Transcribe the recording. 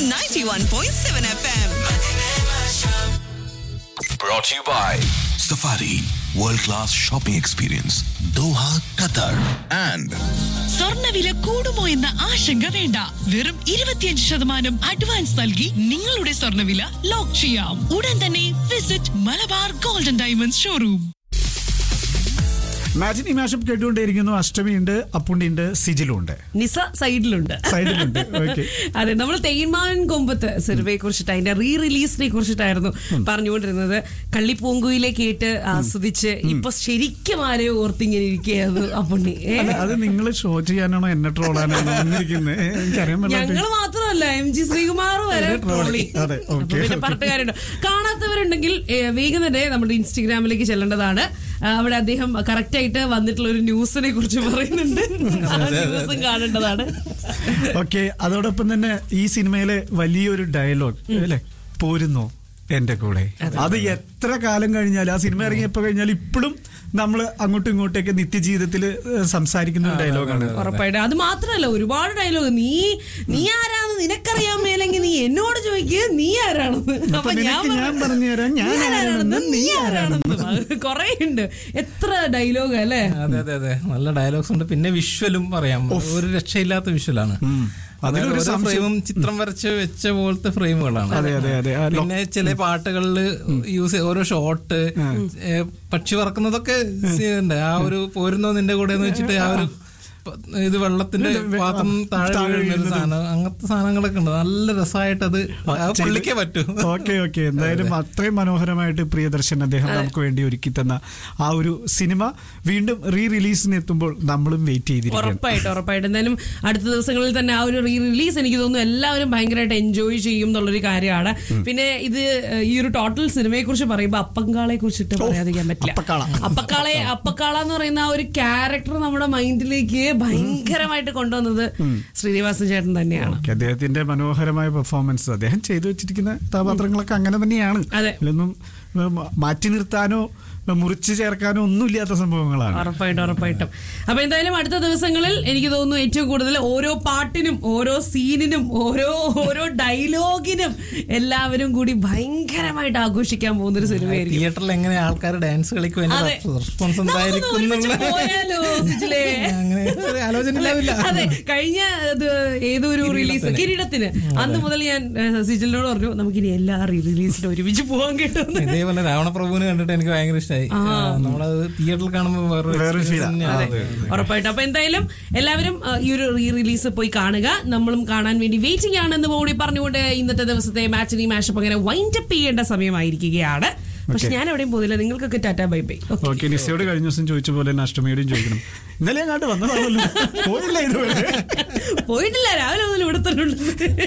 91.7 FM. Brought to you by Safari World Class Shopping Experience Doha, Qatar and സ്വർണ്ണവില കൂടുമോ എന്ന ആശങ്ക വേണ്ട വെറും ഇരുപത്തിയഞ്ച് ശതമാനം അഡ്വാൻസ് നൽകി നിങ്ങളുടെ സ്വർണ്ണവില ലോക്ക് ചെയ്യാം ഉടൻ തന്നെ visit Malabar gold and diamonds showroom മാജിനി മാഷപ്പ് കേട്ടുകൊണ്ടേയിരിക്കുന്നു അഷ്ടമി ഉണ്ട് അപ്പുണ്ടി ഉണ്ട് സിജിലും ഉണ്ട് നിസ സൈഡിലുണ്ട് സൈഡിലുണ്ട് ഓക്കെ അതെ നമ്മൾ തേന്മാവൻ കൊമ്പത്ത് സിനിമയെ കുറിച്ചിട്ട് അതിന്റെ റീ റിലീസിനെ കുറിച്ചിട്ടായിരുന്നു പറഞ്ഞുകൊണ്ടിരുന്നത് കള്ളിപ്പൂങ്കുയിലെ കേട്ട് ആസ്വദിച്ച് ഇപ്പൊ ശരിക്കും ആരെയോ ഓർത്തിങ്ങനെ ഇരിക്കുകയായിരുന്നു അപ്പുണ്ണി ഏ? അല്ല അത് നിങ്ങൾ ഷോ ചെയ്യാനാണോ എന്നെ ട്രോളാനാണോ വന്നിരിക്കുന്നത് എനിക്കറിയാൻ ഞങ്ങള് പറ്റില്ല മാത്രമല്ല എം ജി ശ്രീകുമാർ വരെ ട്രോളി അതെ, അപ്പൊ okay, പിന്നെ okay. പറഞ്ഞിട്ട് കാര്യമുണ്ട് കാണാത്തവരുണ്ടെങ്കിൽ ഏ, വേഗം തന്നെ നമ്മുടെ ഇൻസ്റ്റഗ്രാമിലേക്ക് ചെല്ലേണ്ടതാണ് ആ, അവിടെ അദ്ദേഹം കറക്റ്റ് ആയിട്ട് വന്നിട്ടുള്ള ഒരു ന്യൂസിനെ കുറിച്ച് പറയുന്നുണ്ട് ആ ന്യൂസും കാണേണ്ടതാണ് ഓക്കെ അതോടൊപ്പം തന്നെ ഈ സിനിമയിലെ വലിയൊരു ഡയലോഗ് അല്ലെ പോരുന്നോ എന്റെ കൂടെ അത് എത്ര കാലം കഴിഞ്ഞാലും ആ സിനിമ ഇറങ്ങിയപ്പോ കഴിഞ്ഞാൽ ഇപ്പോഴും നമ്മൾ അങ്ങോട്ടും ഇങ്ങോട്ടൊക്കെ നിത്യജീവിതത്തിൽ സംസാരിക്കുന്ന ഒരു ഡയലോഗാണ് ഉറപ്പായിട്ടും അത് മാത്രമല്ല ഒരുപാട് ഡയലോഗ് നീ നീ ആരാന്ന് നിനക്കറിയാൻ മേലെങ്കിൽ നീ എന്നോട് ചോദിക്കുക നീ ആരാണെന്ന് അപ്പൊ നിനക്ക് ഞാൻ പറഞ്ഞുതരാം ഞാൻ ആരാണെന്ന് നീ ആരാണെന്ന് കൊറേ ഉണ്ട് എത്ര ഡയലോഗ് അല്ലേ അതെ അതെ അതെ നല്ല ഡയലോഗ്സ് ഉണ്ട് പിന്നെ വിഷ്വലും പറയാം ഒരു രക്ഷയില്ലാത്ത വിഷ്വലാണ് അതിലൊരു ഓരോ സംശയം- ഫ്രെയിമും ചിത്രം വരച്ച് വെച്ച പോലത്തെ ഫ്രെയിമുകളാണ് അതെ, അതെ, അതെ. ആ ലൊ- പിന്നെ ചില പാട്ടുകളിൽ യൂസ് ഓരോ ഷോട്ട് പക്ഷി പറക്കുന്നതൊക്കെ ഉണ്ട് ആ ഒരു പോരുന്നോ നിന്റെ കൂടെ എന്ന് വെച്ചിട്ട് ആ ഒരു പ- ഇത് വെള്ളത്തിന്റെ പാത്രം താഴെ താഴെ വീഴുന്ന ഒരു വീഴുന്നത്. സാധനം അങ്ങനത്തെ സാധനങ്ങളൊക്കെ ഉണ്ട് നല്ല രസമായിട്ട് അത് ആ പുള്ളിക്കേ പറ്റൂ ഓക്കെ ഓക്കെ എന്തായാലും അത്രയും മനോഹരമായിട്ട് പ്രിയദർശൻ അദ്ദേഹം നമുക്ക് വേണ്ടി ഒരുക്കി തന്ന ആ ഒരു സിനിമ വീണ്ടും റീ റിലീസിന് എത്തുമ്പോൾ നമ്മളും വെയിറ്റ് ചെയ്തിരിക്കുകയാണ് ഉറപ്പായിട്ടും ഉറപ്പായിട്ടും എന്തായാലും അടുത്ത ദിവസങ്ങളിൽ തന്നെ ആ ഒരു റീ റിലീസ് എനിക്ക് തോന്നുന്നു എല്ലാവരും ഭയങ്കരമായിട്ട് എൻജോയ് ചെയ്യും എന്നുള്ളൊരു കാര്യമാണ് പിന്നെ ഇത് ഏഹ്, ഈ ഒരു ടോട്ടൽ സിനിമയെ കുറിച്ച് പറയുമ്പോൾ അപ്പങ്കാളെ കുറിച്ചിട്ട് പറയാതിരിക്കാൻ പറ്റില്ല അപ്പക്കാള. അപ്പക്കാളെ അപ്പക്കാള എന്ന് പറയുന്ന ആ ഒരു ക്യാരക്ടർ നമ്മുടെ മൈൻഡിലേക്ക് ഭയങ്കരമായിട്ട് കൊണ്ടുവന്നത് ശ്രീനിവാസൻ ചേട്ടൻ തന്നെയാണ് ഓക്കെ, അദ്ദേഹത്തിന്റെ മനോഹരമായ പെർഫോമൻസ് അദ്ദേഹം ചെയ്തു വെച്ചിരിക്കുന്ന കഥാപാത്രങ്ങളൊക്കെ അങ്ങനെ തന്നെയാണ് അതെ. ഇതിലൊന്നും ഉം, മാറ്റി നിർത്താനോ മുറിച്ച് ചേർക്കാനോ ഒന്നുമില്ലാത്ത സംഭവങ്ങളാണ് ഉറപ്പായിട്ടും ഉറപ്പായിട്ടും അപ്പൊ എന്തായാലും അടുത്ത ദിവസങ്ങളിൽ എനിക്ക് തോന്നുന്നു ഏറ്റവും കൂടുതൽ ഓരോ പാട്ടിനും ഓരോ സീനിനും ഓരോ ഓരോ ഡയലോഗിനും എല്ലാവരും കൂടി ഭയങ്കരമായിട്ട് ആഘോഷിക്കാൻ പോകുന്ന ഒരു സിനിമയായിരിക്കും തിയേറ്ററിൽ എങ്ങനെ ആൾക്കാർ ഡാൻസ് കളിക്കും അതെ. റെസ്പോൺസ് നമുക്കൊന്ന് എന്തായിരിക്കും ഒരുമിച്ച് എന്നുള്ള- പോയാലോ, സിജിലേ? അങ്ങനെ ഒരു ആലോചന ഉണ്ടാവില്ല അതെ കഴിഞ്ഞ ഇത് ഏതൊരു റിലീസ് കിരീടത്തിന് അന്ന് മുതൽ ഞാൻ ഏഹ്, സിജിലിനോട് പറഞ്ഞു നമുക്കിനി എല്ലാ റിലീസിനും ഒരുമിച്ച് പോകാൻ കിട്ടും ഇതേപോലെ രാവണപ്രഭുവിനെ കണ്ടിട്ട് എനിക്ക് ഭയങ്കര ഇഷ്ടമായി നമ്മളത് തിയേറ്ററിൽ കാണുമ്പോൾ വേറൊരു വേറൊരു experience feel ആ. തന്നെയാണ്. അതെ. ഉറപ്പായിട്ടും അപ്പൊ എന്തായാലും എല്ലാവരും ആ, ഈ ഒരു റീ റിലീസ് പോയി കാണുക നമ്മളും കാണാൻ വേണ്ടി വെയിറ്റിംഗ് ആണെന്ന് കൂടി പറഞ്ഞുകൊണ്ട് ഇന്നത്തെ ദിവസത്തെ മാച്ചിനി മാഷപ്പ് അങ്ങനെ വൈൻഡ് അപ്പ് ചെയ്യേണ്ട സമയമായിരിക്കുകയാണ് പക്ഷെ Okay. ഞാൻ എവിടെയും പോകുന്നില്ല നിങ്ങൾക്കൊക്കെ ടാറ്റ ബൈ ബൈ ഓക്കെ നിസയോട് കഴിഞ്ഞ ദിവസം ചോദിച്ച പോലെ തന്നെ അഷ്ടമിയോടും ചോദിക്കണം ഇന്നലെ അങ്ങോട്ട് വന്നതാണല്ലോ പോയില്ല ഇതുവരെ പോയിട്ടില്ല രാവിലെ മുതൽ ഇവിടെ തന്നെ ഉണ്ട്